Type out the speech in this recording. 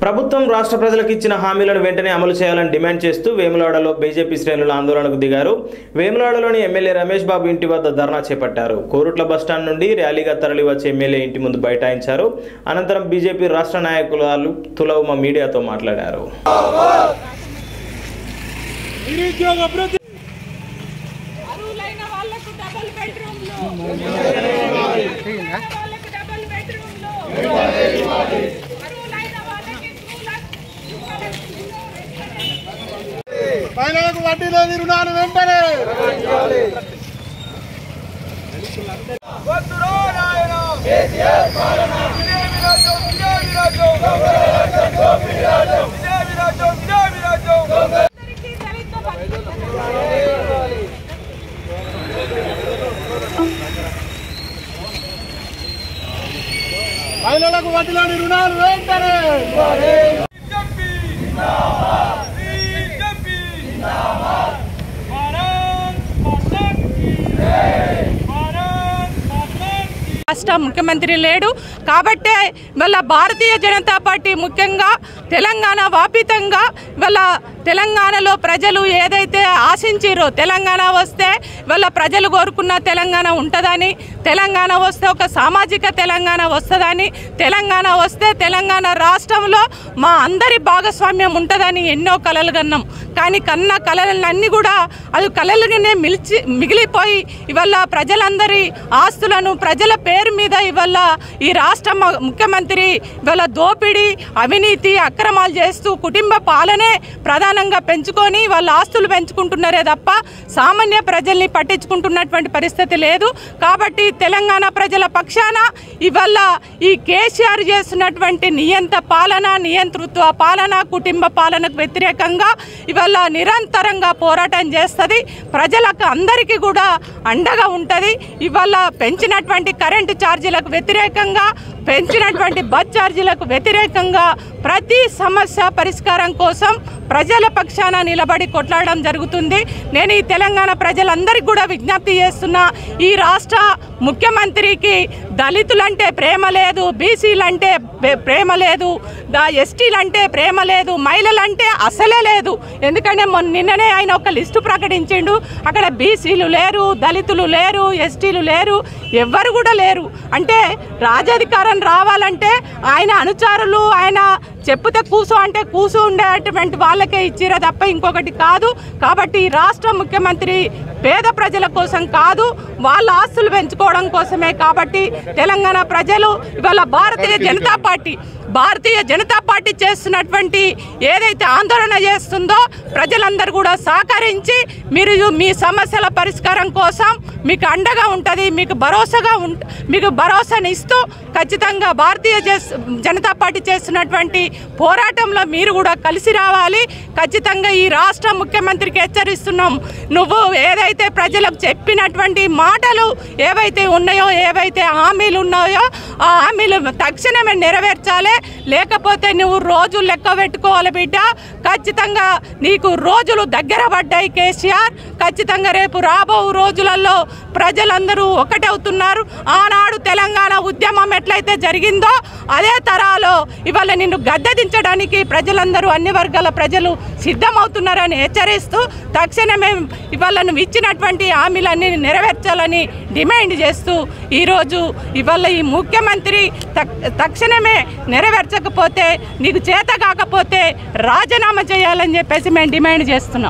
ప్రభుత్వం రాష్ట్ర ప్రజలకు ఇచ్చిన హామీలను వెంటనే అమలు చేయాలని డిమాండ్ చేస్తూ వేములవాడలో బీజేపీ శ్రేణులు ఆందోళనకు దిగారు వేములవాడలోని ఎమ్మెల్యే రమేష్ బాబు ఇంటి వద్ద ధర్నా చేపట్టారు కోరుట్ల బస్టాండ్ నుండి ర్యాలీగా తరలి వచ్చే ఎమ్మెల్యే ఇంటి ముందు బైఠాయించారు అనంతరం బీజేపీ రాష్ట్ర నాయకులు తులవుమ మీడియాతో మాట్లాడారు అరువులైన వాళ్ళకు డబుల్ బెడ్రూమ్లు వాళ్ళకి డబుల్ బెడ్రూమ్లు అరువులైన వాళ్ళకి మహిళలకు వడ్డీ లేని రుణాలు వెంటనే అందరికీ దళిత బంధు మహిళలకు వడ్డీ లేని రుణాలు వెంటనే రాష్ట్ర ముఖ్యమంత్రి లేడు కాబట్టే వాళ్ళ భారతీయ జనతా పార్టీ ముఖ్యంగా తెలంగాణ వాపితంగా వాళ్ళ తెలంగాణలో ప్రజలు ఏదైతే ఆశించారో తెలంగాణ వస్తే వాళ్ళ ప్రజలు కోరుకున్న తెలంగాణ ఉంటుందని తెలంగాణ వస్తే ఒక సామాజిక తెలంగాణ వస్తుందని తెలంగాణ వస్తే తెలంగాణ రాష్ట్రంలో మా అందరి భాగస్వామ్యం ఉంటుందని ఎన్నో కలలు కన్నాం కానీ కన్న కళలన్నీ కూడా అది కళలుగానే మిలిచి మిగిలిపోయి ఇవాళ ప్రజలందరి ఆస్తులను ప్రజల పేరు మీద ఇవాళ ఈ రాష్ట్ర మ- ముఖ్యమంత్రి ఇవాళ దోపిడీ అవినీతి అక్రమాలు చేస్తూ కుటుంబ పాలనే ప్రధానంగా పెంచుకొని వాళ్ళ ఆస్తులు పెంచుకుంటున్నారే తప్ప సామాన్య ప్రజల్ని పట్టించుకుంటున్నటువంటి పరిస్థితి లేదు కాబట్టి తెలంగాణ ప్రజల పక్షాన ఇవాళ ఈ కేసీఆర్ చేస్తున్నటువంటి నియంత పాలన నియంతృత్వ పాలన కుటుంబ పాలనకు వ్యతిరేకంగా ఇవాళ నిరంతరంగా పోరాటం చేస్తుంది ప్రజలకు అందరికీ కూడా అండగా ఉంటుంది ఇవాళ పెంచినటువంటి కరెంటు ఛార్జీలకు వ్యతిరేకంగా పెంచినటువంటి బస్ ఛార్జీలకు వ్యతిరేకంగా ప్రతి సమస్య పరిష్కారం కోసం ప్రజల పక్షాన నిలబడి కొట్లాడడం జరుగుతుంది నేను ఈ తెలంగాణ ప్రజలందరికీ కూడా విజ్ఞప్తి చేస్తున్నా ఈ రాష్ట్ర ముఖ్యమంత్రికి దళితులంటే ప్రేమ లేదు బీసీలంటే ప్రే- ప్రేమ లేదు దా ఎస్టీలంటే ప్రేమ లేదు మహిళలంటే అసలే లేదు ఎందుకంటే మొన్న నిన్ననే ఆయన ఒక లిస్టు ప్రకటించిండు అక్కడ బీసీలు లేరు దళితులు లేరు ఎస్టీలు లేరు ఎవ్వరు కూడా లేరు అంటే రాజాధికారం రావాలంటే ఆయన అనుచారులు ఆయన చెప్పుతే కూసో అంటే కూసు ఉండేటువంటి వాళ్ళకే ఇచ్చిరా తప్ప ఇంకొకటి కాదు కాబట్టి ఈ రాష్ట్ర ముఖ్యమంత్రి పేద ప్రజల కోసం కాదు వాళ్ళ ఆస్తులు పెంచుకోవడం కోసమే కాబట్టి తెలంగాణ ప్రజలు ఇవాళ భారతీయ జనతా పార్టీ భారతీయ జనతా పార్టీ చేస్తున్నటువంటి ఏదైతే ఆందోళన చేస్తుందో ప్రజలందరూ కూడా సహకరించి మీరు మీ సమస్యల పరిష్కారం కోసం మీకు అండగా ఉంటుంది మీకు భరోసాగా ఉంట మీకు భరోసాని ఇస్తూ ఖచ్చితంగా భారతీయ జస్- జనతా పార్టీ చేస్తున్నటువంటి పోరాటంలో మీరు కూడా కలిసి రావాలి ఖచ్చితంగా ఈ రాష్ట్ర ముఖ్యమంత్రికి హెచ్చరిస్తున్నాం నువ్వు ఏదైతే ప్రజలకు చెప్పినటువంటి మాటలు ఏవైతే ఉన్నాయో ఏవైతే హామీలు ఉన్నాయో ఆ హామీలు తక్షణమే నెరవేర్చాలి లేకపోతే నువ్వు రోజులు లెక్క పెట్టుకోవాలి బిడ్డ ఖచ్చితంగా నీకు రోజులు దగ్గర పడ్డాయి కేసీఆర్ ఖచ్చితంగా రేపు రాబో రోజులలో ప్రజలందరూ ఒకటవుతున్నారు ఆనాడు తెలంగాణ ఉద్యమం ఎట్లయితే జరిగిందో అదే తరాలో ఇవాళ నిన్ను గద్దెదించడానికి ప్రజలందరూ అన్ని వర్గాల ప్రజలు సిద్ధమవుతున్నారని హెచ్చరిస్తూ తక్షణమే ఇవాళ నువ్వు ఇచ్చినటువంటి హామీలన్నీ నెరవేర్చాలని డిమాండ్ చేస్తూ ఈరోజు ఇవాళ ఈ ముఖ్యమంత్రి తక్- తక్షణమే నెరవేర్చకపోతే నీకు చేత కాకపోతే రాజీనామా చేయాలని చెప్పేసి మేము డిమాండ్ చేస్తున్నాం